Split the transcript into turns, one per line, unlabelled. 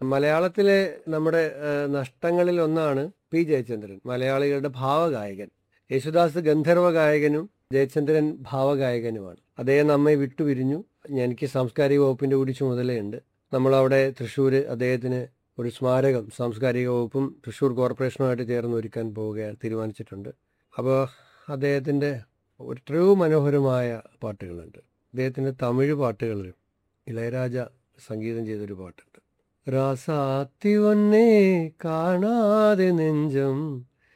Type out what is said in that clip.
മലയാളത്തിലെ നമ്മുടെ ഏഹ്, നഷ്ടങ്ങളിൽ ഒന്നാണ് പി ജയചന്ദ്രൻ മലയാളികളുടെ ഭാവഗായകൻ യേശുദാസ് ഗന്ധർവ ഗായകനും ജയചന്ദ്രൻ ഭാവഗായകനുമാണ് അദ്ദേഹം നമ്മെ വിട്ടുപിരിഞ്ഞു എനിക്ക് സാംസ്കാരിക വകുപ്പിന്റെ കൂടി ചുമതലയുണ്ട് നമ്മളവിടെ തൃശ്ശൂർ അദ്ദേഹത്തിന് ഒരു സ്മാരകം സാംസ്കാരിക വകുപ്പും തൃശ്ശൂർ കോർപ്പറേഷനുമായിട്ട് ചേർന്ന് ഒരുക്കാൻ പോവുകയാണ് തീരുമാനിച്ചിട്ടുണ്ട് അപ്പോൾ അദ്ദേഹത്തിൻ്റെ എത്രയോ മനോഹരമായ പാട്ടുകളുണ്ട് അദ്ദേഹത്തിൻ്റെ തമിഴ് പാട്ടുകളിലും ഇളയരാജ സംഗീതം ചെയ്തൊരു പാട്ടുണ്ട് രാസാത്തി ഒന്നേ കാണാതെ നെഞ്ചം